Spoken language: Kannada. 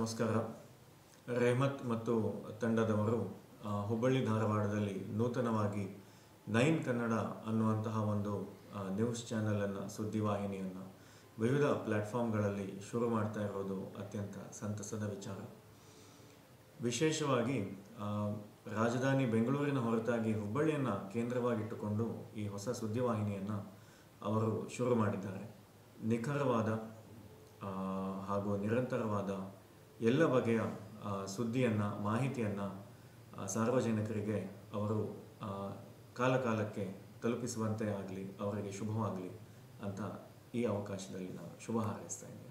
ನಮಸ್ಕಾರ ರೆಹಮತ್ ಮತ್ತು ತಂಡದವರು ಆ, ಹುಬ್ಬಳ್ಳಿ ಧಾರವಾಡದಲ್ಲಿ ನೂತನವಾಗಿ ನೈನ್ ಕನ್ನಡ ಅನ್ನುವಂತಹ ಒಂದು ಆ, ನ್ಯೂಸ್ ಚಾನೆಲನ್ನು ಸುದ್ದಿವಾಹಿನಿಯನ್ನು ವಿವಿಧ ಪ್ಲ್ಯಾಟ್ಫಾರ್ಮ್ಗಳಲ್ಲಿ ಶುರು ಮಾಡ್ತಾ ಇರೋದು ಅತ್ಯಂತ ಸಂತಸದ ವಿಚಾರ ವಿಶೇಷವಾಗಿ ಆ, ರಾಜಧಾನಿ ಬೆಂಗಳೂರಿನ ಹೊರತಾಗಿ ಹುಬ್ಬಳ್ಳಿಯನ್ನು ಕೇಂದ್ರವಾಗಿಟ್ಟುಕೊಂಡು ಈ ಹೊಸ ಸುದ್ದಿವಾಹಿನಿಯನ್ನು ಅವರು ಶುರು ಮಾಡಿದ್ದಾರೆ ನಿಖರವಾದ ಆ, ಹಾಗೂ ನಿರಂತರವಾದ ಎಲ್ಲ ಬಗೆಯ ಆ, ಸುದ್ದಿಯನ್ನು ಮಾಹಿತಿಯನ್ನು ಸಾರ್ವಜನಿಕರಿಗೆ ಅವರು ಆ, ಕಾಲ ಕಾಲಕ್ಕೆ ತಲುಪಿಸುವಂತೆ ಆಗಲಿ ಅವರಿಗೆ ಶುಭವಾಗಲಿ ಅಂತ ಈ ಅವಕಾಶದಲ್ಲಿ ನಾನು ಶುಭ ಹಾರೈಸ್ತಾ ಇದ್ದೀನಿ